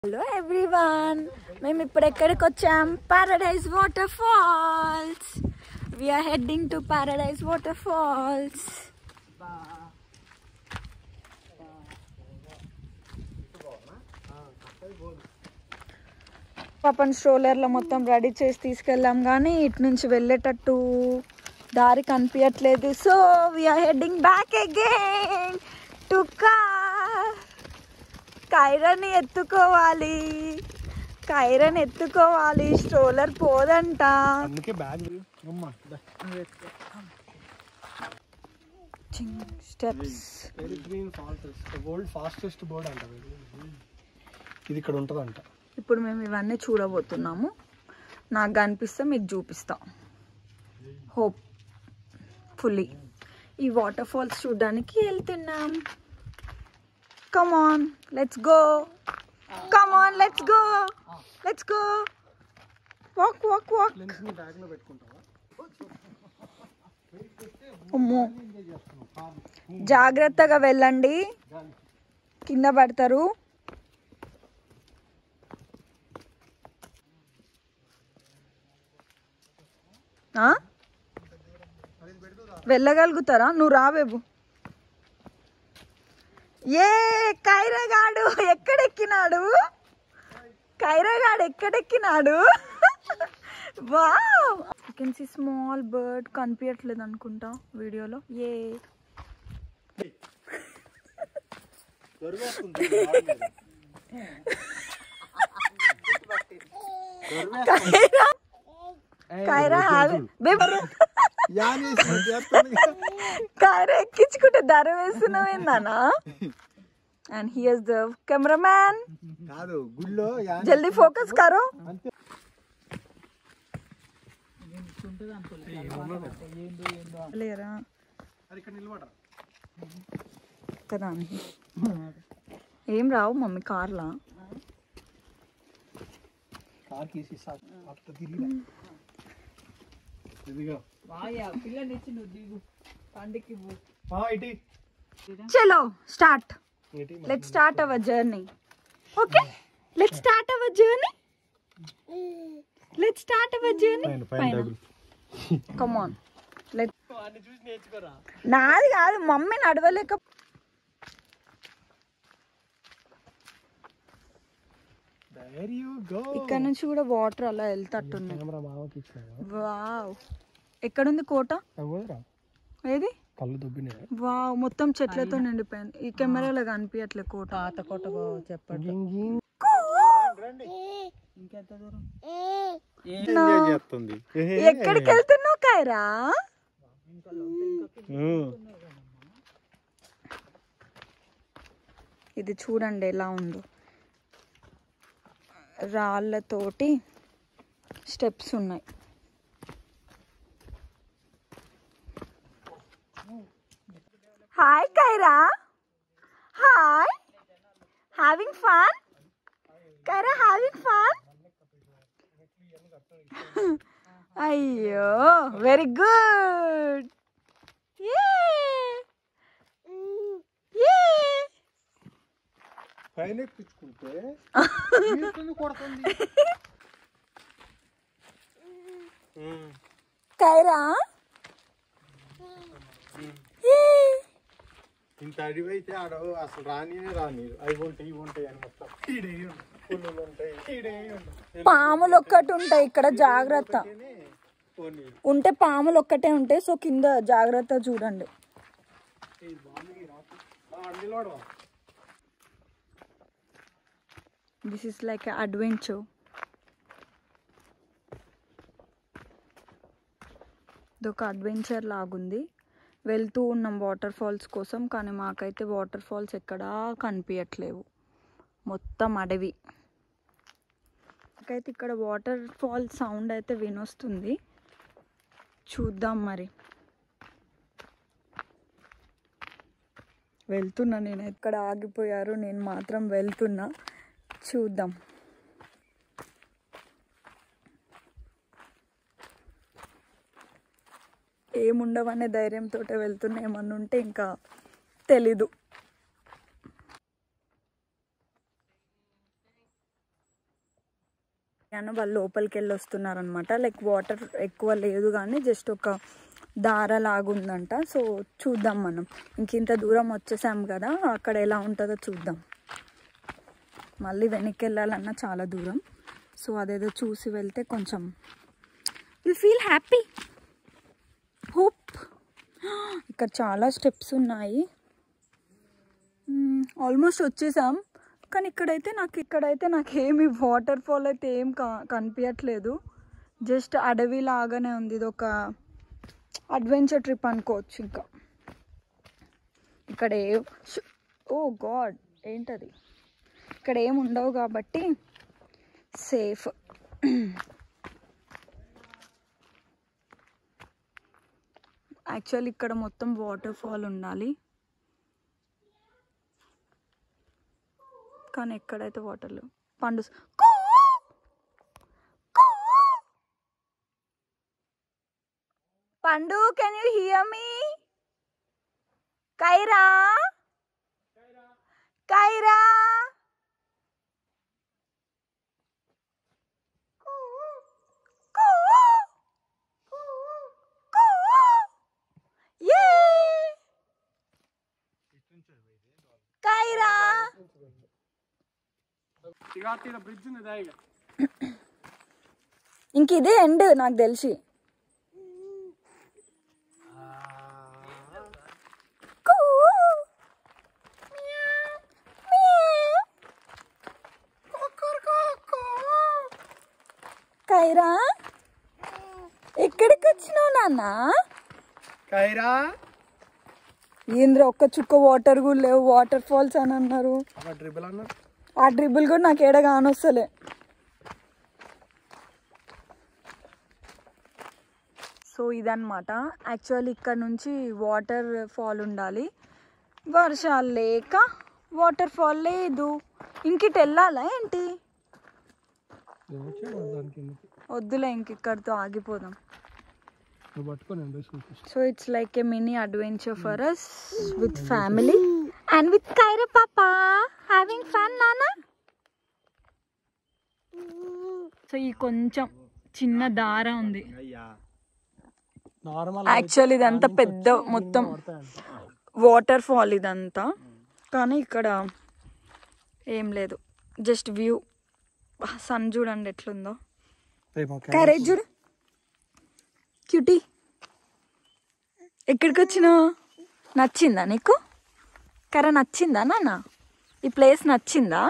Hello everyone మేము ఇప్పుడు ఎక్కడికి వచ్చాం Paradise water falls we are heading to Paradise water falls పాపన్ స్ట్రోలర్లో మొత్తం రెడీ చేసి తీసుకెళ్ళాం కానీ ఇటు నుంచి వెళ్ళేటట్టు దారి కనిపించట్లేదు so we are heading back again to car కైరని ఎత్తుకోవాలి కైరని ఎత్తుకోవాలి స్ట్రోలర్ పోదంట అందుకే బ్యాగ్ అమ్మా steps green fault world fastest board అంట ఇది. ఇది ఇక్కడ ఉంటుందంట ఇప్పుడు మేము ఇవన్నీ చూడబోతున్నాము నాకు కనిపిస్తే మీకు చూపిస్తా హోప్ ఫుల్లీ ఈ వాటర్ ఫాల్స్ చూడడానికి వెళ్తున్నాం come on let's go come on let's go let's go walk walk walk lens ని బ్యాగ్ లో పెట్టుకుంటావా అమ్మో జాగ్రత్తగా వెళ్ళండి కింద పడతారు ఆ? వెళ్ళగలుగుతారా నువ్వు రావేబు ఏ కైరగాడు ఎక్కడెక్కినాడు కైరగాడు ఎక్కడెక్కినాడు wow you can see small bird కనిపించట్లేదు అనుకుంటా వీడియోలో ఏ కైరా కైరా హ్యావ్ కైరా ఎక్కించుకుంటే ధర వేస్తున్నావేందానా అండ్ హియర్స్ ద కెమెరామ్యాన్ కాదు గుళ్ళో జల్దీ ఫోకస్ కరో లేరా ఇక్కడ నిలబడరా కదా ఏం రావు మమ్మీ కార్లా కార్ తీసి అట్ట తిరిగి ఇదిగో ఆ, ఇటీ చలో స్టార్ట్ ఇటీ let start our journey okay let start our journey let start our journey పైన కమ్ ఆన్ లెట్ చూసి నేర్చుకోరా నాది కాదు మమ్మీ నడవలేక దేర్ యు గో ఇక్కడ నుంచి కూడా వాటర్ అలా వెళ్తట్టున్నాయి కెమెరా మామకి ఇచ్చావా వావ్ ఎక్కడుంది కోట అవ్వదురా ఏది కళ్ళు దుబ్బినాయి వావ్ మొత్తం చెట్లతో నిండిపోయింది ఈ కెమెరాలో కనిపించట్లే కోట పాత కొట్ట చెప్పండి చేస్తుంది ఎక్కడికి వెళ్తున్నావు కైరా ఇది చూడండి ఎలా ఉందో రాళ్ళతోటి స్టెప్స్ ఉన్నాయి hi Kaira hi having fun Kaira having fun అయ్యో వెరీ గుడ్ పైన ఎక్కించుకుంటే కొడుతుంది కైరా ఇంత అడివైతే ఆడ అసలు రానినే రాని అవి ఉంటాయి ఇవి ఉంటాయి అని మొత్తం ఈడే పుల్లులు ఉంటాయి ఈడే ఉంటాయి పాములు ఒక్కటి ఉంటాయి ఇక్కడ జాగ్రత్త పోనీ ఉంటే పాములు ఒక్కటే ఉంటాయి సో కింద జాగ్రత్త చూడండి నిలబడవా దిస్ ఇస్ లైక్ అడ్వెంచర్ ఇదొక అడ్వెంచర్ లాగుంది వెళ్తూ ఉన్నాం వాటర్ ఫాల్స్ కోసం కానీ మాకైతే వాటర్ ఫాల్స్ ఎక్కడా కనిపించట్లేవు మొత్తం అడవి నాకైతే ఇక్కడ వాటర్ ఫాల్ సౌండ్ అయితే వినొస్తుంది చూద్దాం మరి వెళ్తున్నా నేను ఎక్కడ ఆగిపోయారు నేను మాత్రం వెళ్తున్నా చూద్దాం ఏముండవనే ధైర్యంతో వెళ్తున్నా ఏమన్నా ఉంటే ఇంకా తెలీదు నేను వాళ్ళు లోపలికి వెళ్ళి వస్తున్నారనమాట లైక్ వాటర్ ఎక్కువ లేదు కానీ జస్ట్ ఒక దార లాగుందంట సో చూద్దాం మనం ఇంక ఇంత దూరం వచ్చేసాం కదా అక్కడ ఎలా ఉంటుందో చూద్దాం మళ్ళీ వెనక్కి వెళ్ళాలన్నా చాలా దూరం సో అదేదో చూసి వెళ్తే కొంచెం విల్ ఫీల్ హ్యాపీ హోప్ ఇక్కడ చాలా స్టెప్స్ ఉన్నాయి ఆల్మోస్ట్ వచ్చేసాం కానీ ఇక్కడైతే నాకు ఇక్కడైతే నాకు ఏమి వాటర్ ఫాల్ అయితే ఏం కా కనిపించట్లేదు జస్ట్ అడవి లాగానే ఉంది ఇది ఒక అడ్వెంచర్ ట్రిప్ అనుకోవచ్చు ఇంకా ఇక్కడ ఏ ఓ గాడ్ ఏంటది ఇక్కడ ఏం ఉండవు కాబట్టి సేఫ్ యాక్చువల్ ఇక్కడ మొత్తం వాటర్ ఫాల్ ఉండాలి కానీ ఎక్కడైతే వాటర్ లేవు పండు కూ! కూ! Pandu can you hear me Kaira Kaira కూ! కూ! కూ! యే! కైరా బ్రిడ్జ్ ఉంది దాయిగా ఇంక ఇదే ఎండ్ నాకు తెలిసి కూ! మియావ్. కైరా ఎక్కడికి వచ్చినావు నాన్న కైరా ఏంద్ర ఒక్క చుక్క వాటర్ కూడా లేవు వాటర్ ఫాల్స్ అని అన్నారు అక్కడ ట్రిపుల్ అన్న ఆ డ్రిబుల్ కూడా నాకు ఏడ కానొస్తలే సో ఇదన్నమాట యాక్చువల్లీ ఇక్కడ నుంచి వాటర్ ఫాల్ ఉండాలి వర్షాలు లేక వాటర్ ఫాల్ లేదు ఇంకిటి వెళ్ళాలా ఏంటి దానికి వద్దులే ఇంక ఇక్కడితో ఆగిపోదాం నువ్వు పట్టుకొని ఎండ చూపిస్తా so it's like a mini adventure for us with family and with Kaira పాపా హ్యావింగ్ ఫన్ నానా సో ఈ కొంచెం చిన్న దార ఉంది అయ్యా నార్మల్ యాక్చువల్ ఇదంతా పెద్ద మొత్తం వాటర్ ఫాల్ ఇదంతా కానీ ఇక్కడ ఏం లేదు జస్ట్ వ్యూ సన్ చూడండి ఎట్లుందో కరేజ్ చూడు క్యూటీ ఎక్కడికి వచ్చినావు నచ్చిందా నీకు కర నచ్చిందా నాన్న ఈ ప్లేస్ నచ్చిందా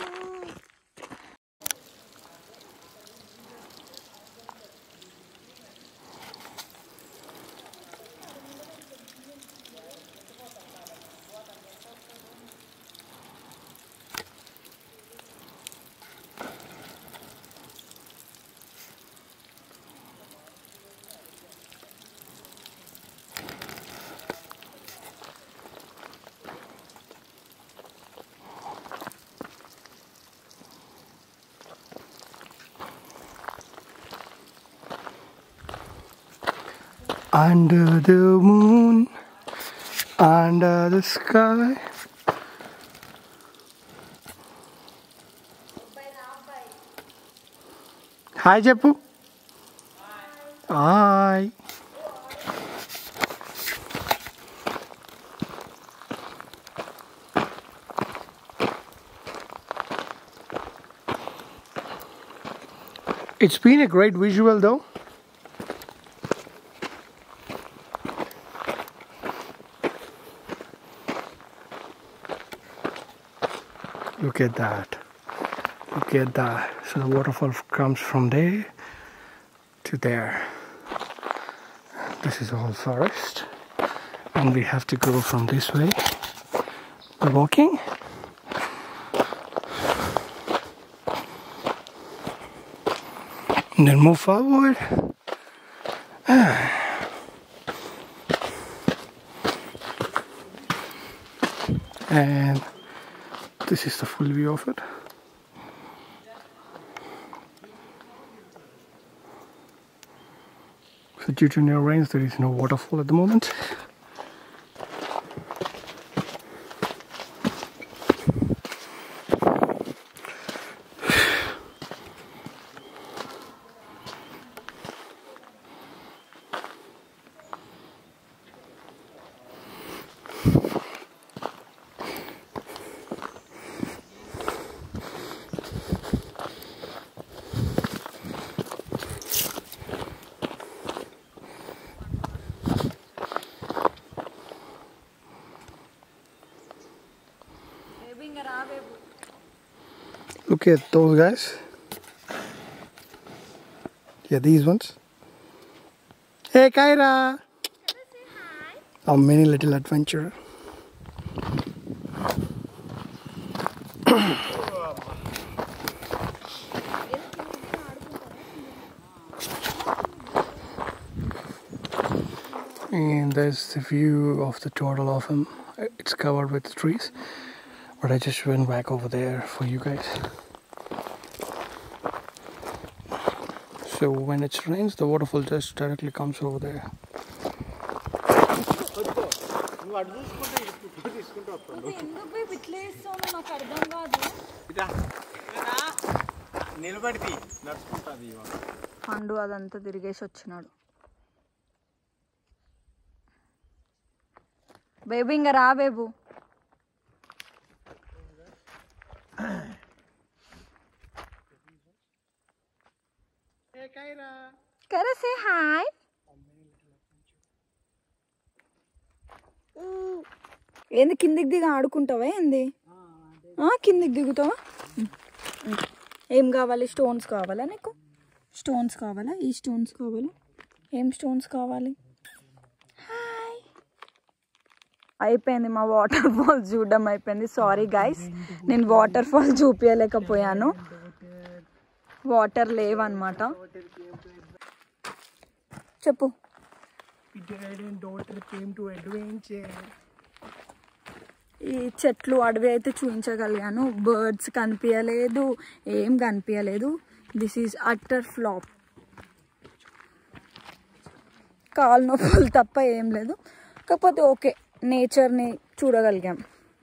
Under the moon, under the sky. Hi చెప్పు hi It's been a great visual though. Look at that. Look at that. So the waterfall comes from there to there. This is all forest. And we have to go from this way by walking. And then move forward. And this is the full view of it. So due to no rains, there is no waterfall at the moment. look at those guys. Yeah, these ones. Hey, Kyra. Our mini little adventure. and there's the view of the total of him. It's covered with trees, but I just went back over there for you guys. So when it rains, the waterfall just directly comes over there. నిలబడితే నడుచుకుంటుంది పండు అదంతా తిరిగేసి వచ్చినాడు baby ఇంకా రా బేబు కరే say hi ఏంది కిందికి దిగి ఆడుకుంటావా ఏంది ఆ, కిందికి దిగుతావా ఏం కావాలి స్టోన్స్ కావాలా నీకు స్టోన్స్ కావాలా ఈ స్టోన్స్ కావాలా ఏం స్టోన్స్ కావాలి హాయ్ అయిపోయింది మా వాటర్ ఫాల్ చూడడం అయిపోయింది సారీ గైస్ నేను వాటర్ ఫాల్ చూపించలేకపోయాను వాటర్ లేవన్నమాట చెప్పు daughter came to adventure. ఈ చెట్లు అడవి అయితే చూపించగలిగాను బర్డ్స్ కనిపించలేదు ఏం కనిపించలేదు దిస్ ఈజ్ అట్టర్ ఫ్లాప్ కాలు నొప్పులు తప్ప ఏం లేదు కాకపోతే ఓకే నేచర్ని చూడగలిగాం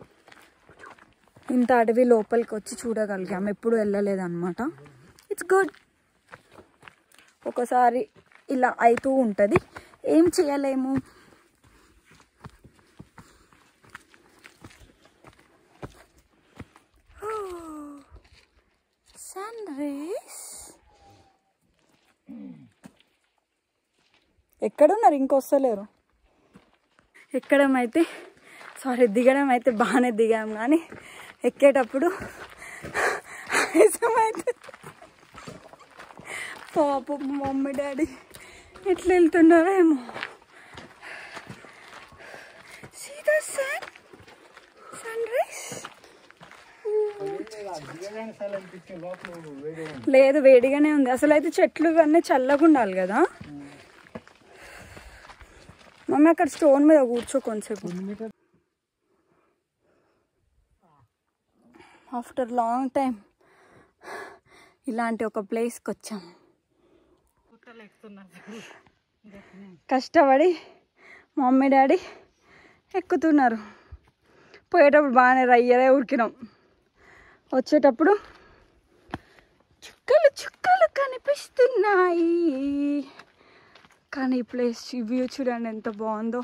ఇంత అడవి లోపలికి వచ్చి చూడగలిగాం ఎప్పుడు వెళ్ళలేదన్నమాట ఇట్స్ గుడ్ ఒకసారి ఇలా అవుతూ ఉంటుంది ఏం చేయలేము సన్ రేస్ ఎక్కడున్నారు ఇంకొస్తలేరు ఎక్కడం అయితే సారీ దిగడం అయితే బాగానే దిగాం కానీ ఎక్కేటప్పుడు ఆయాసమైతే పాప మమ్మీ డాడీ ఎట్లా వెళ్తున్నారో ఏమో సీదా సన్ సన్ రైస్ లేదు వేడిగానే ఉంది అసలు అయితే చెట్లు ఇవన్నీ చల్లగా ఉండాలి కదా మమ్మీ అక్కడ స్టోన్ మీద కూర్చో కొంచెంసేపు ఆఫ్టర్ లాంగ్ టైం ఇలాంటి ఒక ప్లేస్కి వచ్చాం కష్టపడి మమ్మీ డాడీ ఎక్కుతున్నారు పోయేటప్పుడు బాగానే రయ్యరే ఉరికినాం వచ్చేటప్పుడు చుక్కలు చుక్కలు కనిపిస్తున్నాయి కానీ ఈ ప్లేస్ వ్యూ చూడండి ఎంత బాగుందో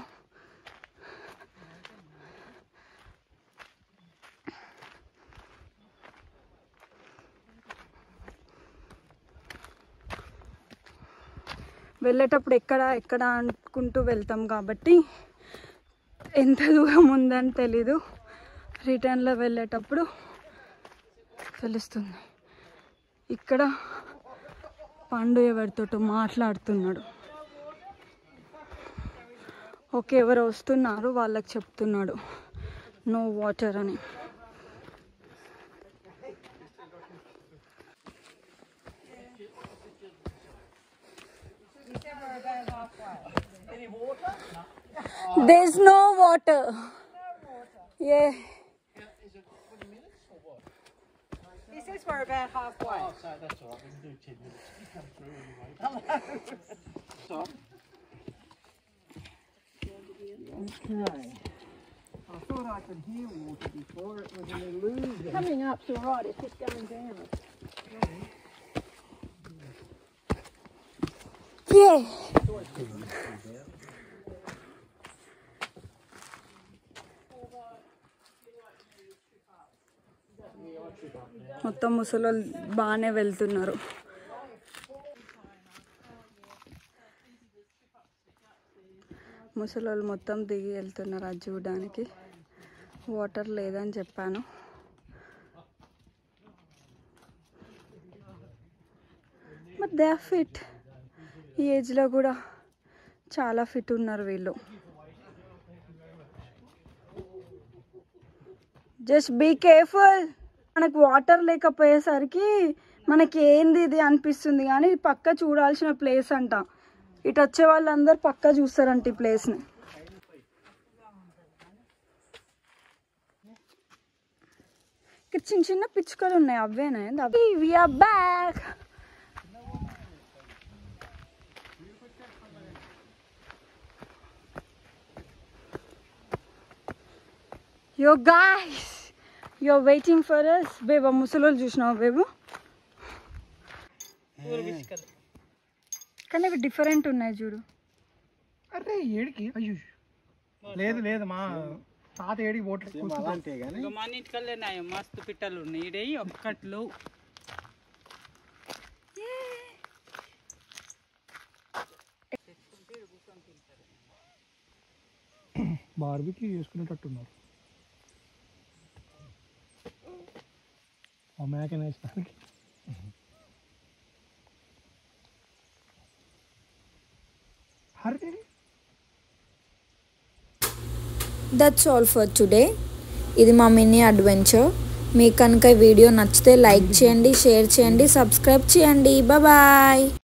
వెళ్ళేటప్పుడు ఎక్కడ ఎక్కడ అనుకుంటూ వెళ్తాం కాబట్టి ఎంత దూరం ఉందని తెలీదు రిటర్న్లో వెళ్ళేటప్పుడు తెలుస్తుంది ఇక్కడ పండు ఎవరితోటో మాట్లాడుతున్నాడు ఓకే ఎవరు వస్తున్నారు వాళ్ళకి చెప్తున్నాడు నో వాటర్ అని There's no water. Yeah. He says we're about halfway. I thought I could hear water before. It was an illusion. Coming up's all right, it's just going down. Yeah. మొత్తం ముసలి బాగానే వెళ్తున్నారు ముసలోళ్ళు మొత్తం దిగి వెళ్తున్నారు అది చూడడానికి వాటర్ లేదని చెప్పాను బట్ దే ఆర్ ఫిట్ ఈ ఏజ్లో కూడా చాలా ఫిట్ ఉన్నారు వీళ్ళు జస్ట్ బీ కేర్ఫుల్ మనకు వాటర్ లేకపోయేసరికి మనకి ఏంది ఇది అనిపిస్తుంది కానీ ఇది పక్క చూడాల్సిన ప్లేస్ అంట ఇటు వచ్చే వాళ్ళందరూ పక్క చూస్తారంట ఈ ప్లేస్ని ఇక్కడ చిన్న చిన్న పిచ్చుకలు ఉన్నాయి అవేనా we're back yo guys yo waiting for us బేబా ముసలోళ్ళు చూసినావు బేబు కానీ అవి డిఫరెంట్ ఉన్నాయి చూడు అరే ఏడికి అయ్యో లేదు లేదు మా తాత ఏడికి పోటీ ఇక మన ఇంటికల్లే నాయ మస్తు పిట్టలు ఉన్నాయి ఈడయి ఒక్కట్లు బార్బీకి చేసుకునేటట్టున్నారు ఆ మేకని వేసడానికి Hari that's all for today ఇది మా మినీ అడ్వెంచర్ మీకు కనుక ఈ వీడియో నచ్చితే లైక్ చేయండి షేర్ చేయండి సబ్స్క్రైబ్ చేయండి బాయ్